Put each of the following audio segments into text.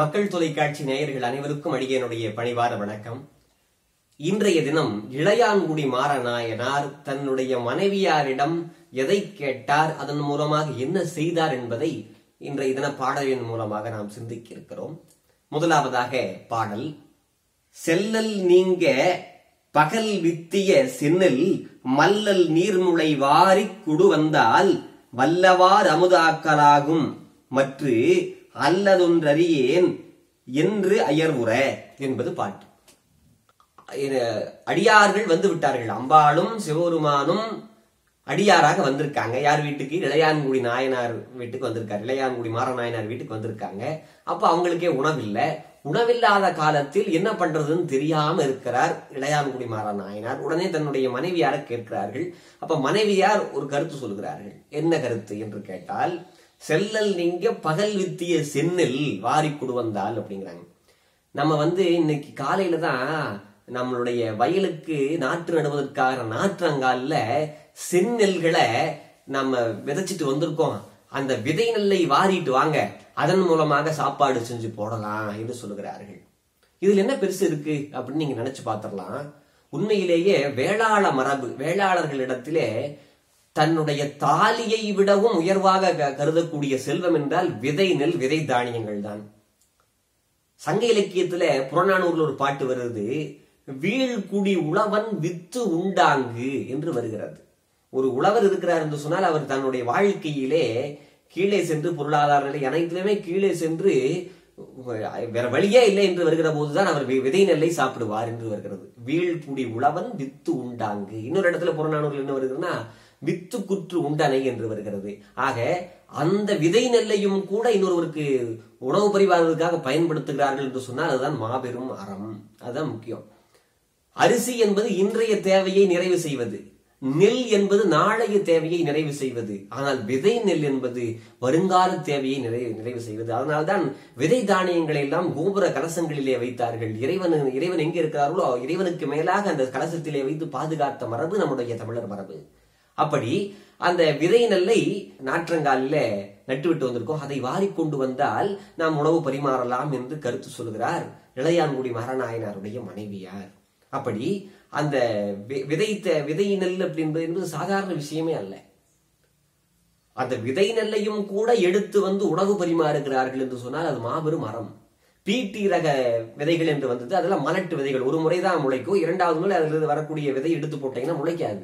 மக்கள் தொலைக்காட்சி நேயர்கள் அனைவருக்கும் அடியனுடைய பணிவார வணக்கம் இன்றைய தினம் இளையான்குடி மாறநாயனார் தன்னுடைய மனைவியாரிடம் எதை கேட்டார் அதன் மூலமாக என்ன செய்தார் என்பதை இன்றைய தின பாடலின் மூலமாக நாம் சிந்திக்க இருக்கிறோம் முதலாவதாக பாடல் செல்லல் நீங்க பகல் வித்திய சென்னல் மல்லல் நீர்முளை வாரிக் குடு வந்தால் வல்லவார் அமுதாக்கலாகும் மற்று அல்லதொன்றறியேன் என்று அயர்வுற என்பது பாட்டு அடியார்கள் வந்து விட்டார்கள் அம்பாளும் சிவபெருமானும் அடியாராக வந்திருக்காங்க யார் வீட்டுக்கு இளையான்குடி நாயனார் வீட்டுக்கு வந்திருக்காரு இளையான்குடி மாறநாயனார் வீட்டுக்கு வந்திருக்காங்க அப்ப அவங்களுக்கே உணவில்லை உணவில்லாத காலத்தில் என்ன பண்றதுன்னு தெரியாம இருக்கிறார் இளையான்குடி மாற நாயனார் உடனே தன்னுடைய மனைவியார கேட்கிறார்கள் அப்ப மனைவியார் ஒரு கருத்து சொல்கிறார்கள் என்ன கருத்து என்று கேட்டால் செல்லல் நீங்க பகல் வித்திய சென்னில் வாரி வந்தால் அப்படிங்கிறாங்க நம்ம வந்து இன்னைக்கு காலையில தான் நம்மளுடைய வயலுக்கு நாற்று நடுவதற்காக நாற்றங்கால்ல செந்நெல்களை நம்ம விதைச்சிட்டு வந்திருக்கோம் அந்த விதை நெல்லை வாரிட்டு வாங்க அதன் மூலமாக சாப்பாடு செஞ்சு போடலாம் என்று சொல்லுகிறார்கள் இதுல என்ன பெருசு இருக்கு அப்படின்னு நீங்க நினைச்சு பாத்திரலாம் உண்மையிலேயே வேளாள மரபு வேளாளர்களிடத்திலே தன்னுடைய தாலியை விடவும் உயர்வாக கருதக்கூடிய செல்வம் என்றால் விதை நெல் விதை தானியங்கள் தான் சங்க இலக்கியத்துல புறநானூர்ல ஒரு பாட்டு வருது வீழ்குடி உழவன் வித்து உண்டாங்கு என்று வருகிறது ஒரு உழவர் இருக்கிறார் என்று சொன்னால் அவர் தன்னுடைய வாழ்க்கையிலே கீழே சென்று பொருளாதார நிலை அனைத்திலுமே கீழே சென்று வேற வழியே இல்லை என்று வருகிற போதுதான் அவர் விதை நெல்லை சாப்பிடுவார் என்று வருகிறது வீழ்குடி உழவன் வித்து உண்டாங்கு இன்னொரு இடத்துல புறநானூர்ல என்ன வருகிறதுனா வித்து குற்று உண்டனை என்று வருகிறது ஆக அந்த விதை நெல்லையும் கூட இன்னொருவருக்கு உணவு பரிவாரத்துக்காக பயன்படுத்துகிறார்கள் என்று சொன்னால் அதுதான் மாபெரும் அறம் அதுதான் முக்கியம் அரிசி என்பது இன்றைய தேவையை நிறைவு செய்வது நெல் என்பது நாளைய தேவையை நிறைவு செய்வது ஆனால் விதை நெல் என்பது வருங்கால தேவையை நிறைவு நிறைவு செய்வது அதனால்தான் விதை தானியங்களை எல்லாம் கோபுர கலசங்களிலே வைத்தார்கள் இறைவன் இறைவன் எங்கே இருக்கிறார்களோ இறைவனுக்கு மேலாக அந்த கலசத்திலே வைத்து பாதுகாத்த மரபு நம்முடைய தமிழர் மரபு அப்படி அந்த விதை நெல்லை நாற்றங்காலில நட்டுவிட்டு வந்திருக்கோம் அதை வாரி கொண்டு வந்தால் நாம் உணவு பரிமாறலாம் என்று கருத்து சொல்கிறார் இளையான்குடி மரணாயனாருடைய மனைவியார் அப்படி அந்த விதைத்த விதை நெல் அப்படின்றது என்பது சாதாரண விஷயமே அல்ல அந்த விதை நெல்லையும் கூட எடுத்து வந்து உணவு பரிமாறுகிறார்கள் என்று சொன்னால் அது மாபெரும் மரம் பீட்டி ரக விதைகள் என்று வந்தது அதெல்லாம் மலட்டு விதைகள் ஒரு முறைதான் முளைக்கும் இரண்டாவது முறை அதிலிருந்து வரக்கூடிய விதை எடுத்து போட்டீங்கன்னா முளைக்காது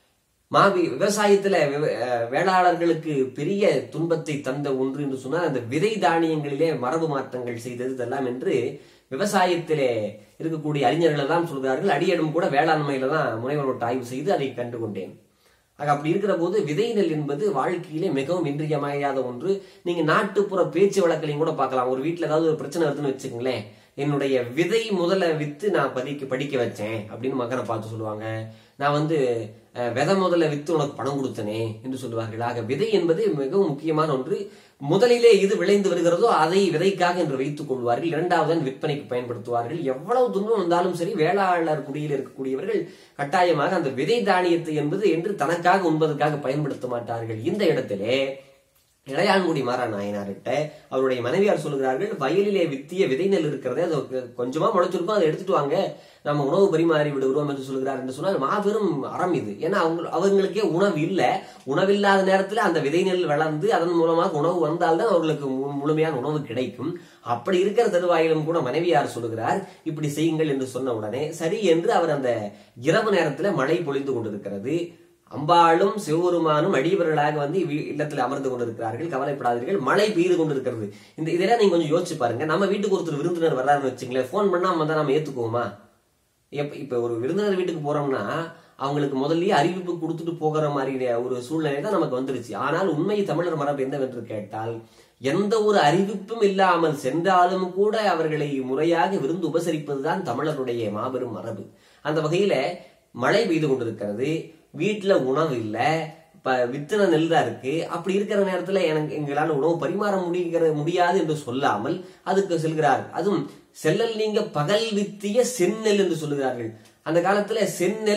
மாவி விவசாயத்துல வேளாளர்களுக்கு பெரிய துன்பத்தை தந்த ஒன்று என்று சொன்னால் அந்த விதை தானியங்களிலே மரபு மாற்றங்கள் செய்தது இதெல்லாம் என்று விவசாயத்திலே இருக்கக்கூடிய அறிஞர்கள் எல்லாம் சொல்கிறார்கள் அடியடும் கூட வேளாண்மையில தான் முனைவரோட்ட ஆய்வு செய்து அதை கண்டுகொண்டேன் ஆக அப்படி இருக்கிற போது விதை நெல் என்பது வாழ்க்கையிலே மிகவும் இன்றியமையாத ஒன்று நீங்க நாட்டுப்புற பேச்சு வழக்கிலையும் கூட பார்க்கலாம் ஒரு வீட்டுல ஏதாவது ஒரு பிரச்சனை வருதுன்னு வச்சுக்கோங்களேன் என்னுடைய விதை முதல்ல வித்து நான் படிக்க படிக்க வச்சேன் அப்படின்னு மகனை பார்த்து சொல்லுவாங்க நான் வந்து விதை முதல்ல வித்து உனக்கு பணம் கொடுத்தனே என்று சொல்லுவார்கள் ஆக விதை என்பது மிகவும் முக்கியமான ஒன்று முதலிலே இது விளைந்து வருகிறதோ அதை விதைக்காக என்று வைத்துக் கொள்வார்கள் இரண்டாவது விற்பனைக்கு பயன்படுத்துவார்கள் எவ்வளவு துன்பம் வந்தாலும் சரி வேளாளர் குடியில் இருக்கக்கூடியவர்கள் கட்டாயமாக அந்த விதை தானியத்தை என்பது என்று தனக்காக உண்பதற்காக பயன்படுத்த மாட்டார்கள் இந்த இடத்திலே இளையான்குடி மாறா நாயனார்கிட்ட அவருடைய மனைவியார் சொல்லுகிறார்கள் வயலிலே வித்திய விதை நெல் இருக்கிறதே அது கொஞ்சமா முளைச்சிருக்கும் அதை எடுத்துட்டு வாங்க நம்ம உணவு பரிமாறி விடுகிறோம் என்று சொல்கிறார் என்று சொன்னால் மாபெரும் அறம் இது ஏன்னா அவங்க அவங்களுக்கே உணவு இல்லை உணவில்லாத நேரத்தில் அந்த விதை நெல் வளர்ந்து அதன் மூலமாக உணவு வந்தால்தான் அவர்களுக்கு முழுமையான உணவு கிடைக்கும் அப்படி இருக்கிற தருவாயிலும் கூட மனைவியார் சொல்லுகிறார் இப்படி செய்யுங்கள் என்று சொன்ன உடனே சரி என்று அவர் அந்த இரவு நேரத்தில் மழை பொழிந்து கொண்டிருக்கிறது அம்பாளும் சிவபெருமானும் அடியவர்களாக வந்து இல்லத்தில் அமர்ந்து கொண்டிருக்கிறார்கள் கவலைப்படாதீர்கள் மழை பெய்து கொண்டிருக்கிறது இந்த இதெல்லாம் நீங்க கொஞ்சம் யோசிச்சு பாருங்க நம்ம வீட்டுக்கு ஒருத்தர் விருந்தினர் வர்றாருன்னு வச்சுங்களேன் போன் பண்ணா வந்தா நம்ம ஏத்துக்குவோமா எப்ப இப்ப ஒரு விருந்தினர் வீட்டுக்கு போறோம்னா அவங்களுக்கு முதல்லயே அறிவிப்பு கொடுத்துட்டு போகிற மாதிரி ஒரு சூழ்நிலை தான் நமக்கு வந்துருச்சு ஆனால் உண்மை தமிழர் மரபு என்னவென்று கேட்டால் எந்த ஒரு அறிவிப்பும் இல்லாமல் சென்றாலும் கூட அவர்களை முறையாக விருந்து உபசரிப்பதுதான் தமிழருடைய மாபெரும் மரபு அந்த வகையில மழை பெய்து கொண்டிருக்கிறது வீட்டுல உணவு இல்ல இப்ப வித்தன நெல் தான் இருக்கு அப்படி இருக்கிற நேரத்துல எனக்கு எங்களால உணவு பரிமாற முடிகிற முடியாது என்று சொல்லாமல் அதுக்கு செல்கிறார் அதுவும் செல்லல் நீங்க பகல் வித்திய செந்நெல் என்று சொல்லுகிறார்கள் அந்த காலத்துல செந்நெல்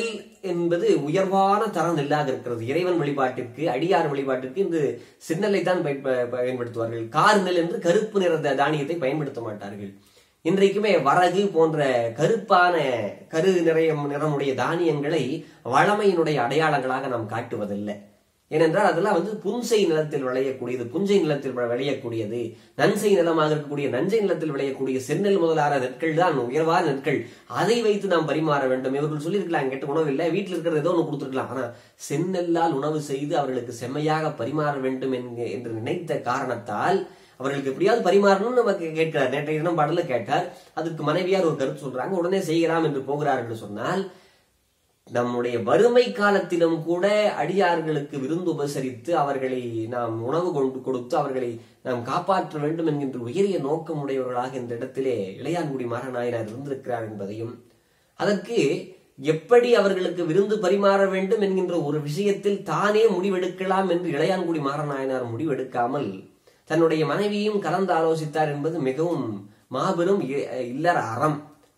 என்பது உயர்வான தரம் நெல்லாக இருக்கிறது இறைவன் வழிபாட்டிற்கு அடியார் வழிபாட்டிற்கு இந்த சின்னலை தான் பயன்- ப- பயன்படுத்துவார்கள் கார் நெல் என்று கருப்பு நிற த- தானியத்தை பயன்படுத்த மாட்டார்கள் இன்றைக்குமே வரகு போன்ற கருப்பான கரு நிறைய நிறமுடைய தானியங்களை வளமையினுடைய அடையாளங்களாக நாம் காட்டுவதில்லை ஏனென்றால் அதெல்லாம் வந்து புன்சை நிலத்தில் விளையக்கூடியது புஞ்சை நிலத்தில் வ- விளையக்கூடியது நன்சை நிலமாக இருக்கக்கூடிய நஞ்சை நிலத்தில் விளையக்கூடிய செந்நெல் முதலான நெற்கள் தான் உயர்வான நெற்கள் அதை வைத்து நாம் பரிமாற வேண்டும் இவர்கள் சொல்லியிருக்கலாம் என்கிட்ட உணவு இல்லை வீட்டில் இருக்கிறது ஏதோ ஒன்று கொடுத்துருக்கலாம் ஆனா செந்நெல்லால் உணவு செய்து அவர்களுக்கு செம்மையாக பரிமாற வேண்டும் என்க- என்று நினைத்த காரணத்தால் அவர்களுக்கு எப்படியாவது பரிமாறணும்னு நமக்கு கேட்கிறார் நேற்றைய தினம் பாடல கேட்டார் அதுக்கு மனைவியார் ஒரு கருத்து சொல்றாங்க உடனே செய்யலாம் என்று போகிறார் என்று சொன்னால் நம்முடைய வறுமை காலத்திலும் கூட அடியார்களுக்கு விருந்து உபசரித்து அவர்களை நாம் உணவு கொண்டு கொடுத்து அவர்களை நாம் காப்பாற்ற வேண்டும் என்கின்ற உயரிய நோக்கமுடையவர்களாக இந்த இடத்திலே இளையான்குடி மாறநாயனார் இருந்திருக்கிறார் என்பதையும் அதற்கு எப்படி அவர்களுக்கு விருந்து பரிமாற வேண்டும் என்கின்ற ஒரு விஷயத்தில் தானே முடிவெடுக்கலாம் என்று இளையான்குடி மாறநாயனார் முடிவெடுக்காமல் தன்னுடைய மனைவியும் கலந்து ஆலோசித்தார் என்பது மிகவும் மாபெரும் இ- இல்லற அறம்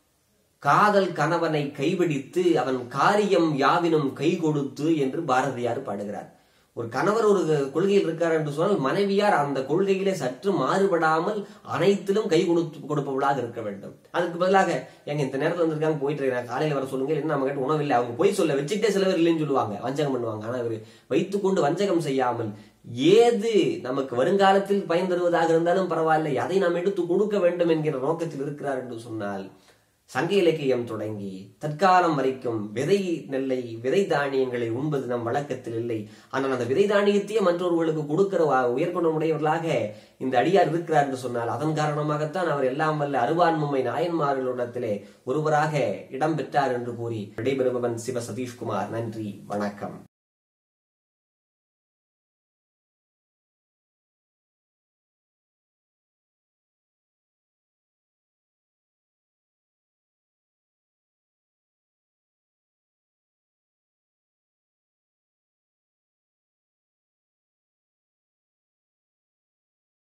காதல் கணவனை கைபிடித்து அவன் காரியம் யாவினும் கை கொடுத்து என்று பாரதியார் பாடுகிறார் ஒரு கணவர் ஒரு கொள்கையில் இருக்கார் என்று சொன்னால் மனைவியார் அந்த கொள்கையிலே சற்று மாறுபடாமல் அனைத்திலும் கை கொடுத்து கொடுப்பவளாக இருக்க வேண்டும் அதுக்கு பதிலாக எங்க இந்த நேரத்துல வந்திருக்காங்க போயிட்டு இருக்கேன் காலையில வர சொல்லுங்க என்ன நம்ம கிட்ட உணவு இல்லை அவங்க போய் சொல்ல வச்சுட்டே சில பேர் இல்லைன்னு சொல்லுவாங்க வஞ்சகம் பண்ணுவாங்க ஆனா இவர் வைத்துக்கொண்டு வஞ்சகம் செய்யாமல் ஏது நமக்கு வருங்காலத்தில் பயன் தருவதாக இருந்தாலும் பரவாயில்லை அதை நாம் எடுத்து கொடுக்க வேண்டும் என்கிற நோக்கத்தில் இருக்கிறார் என்று சொன்னால் சங்க இலக்கியம் தொடங்கி தற்காலம் வரைக்கும் விதை நெல்லை விதை தானியங்களை உண்பது நம் வழக்கத்தில் இல்லை ஆனால் அந்த விதை தானியத்தையே மற்றவர்களுக்கு கொடுக்கிற வா- உயர்குணமுடையவர்களாக இந்த அடியார் இருக்கிறார் என்று சொன்னால் அதன் காரணமாகத்தான் அவர் எல்லாம் வல்ல அருவான்முமை நாயன்மார்களிடத்திலே ஒருவராக இடம் பெற்றார் என்று கூறி விடைபெறுபவன் சிவ சதீஷ்குமார் நன்றி வணக்கம்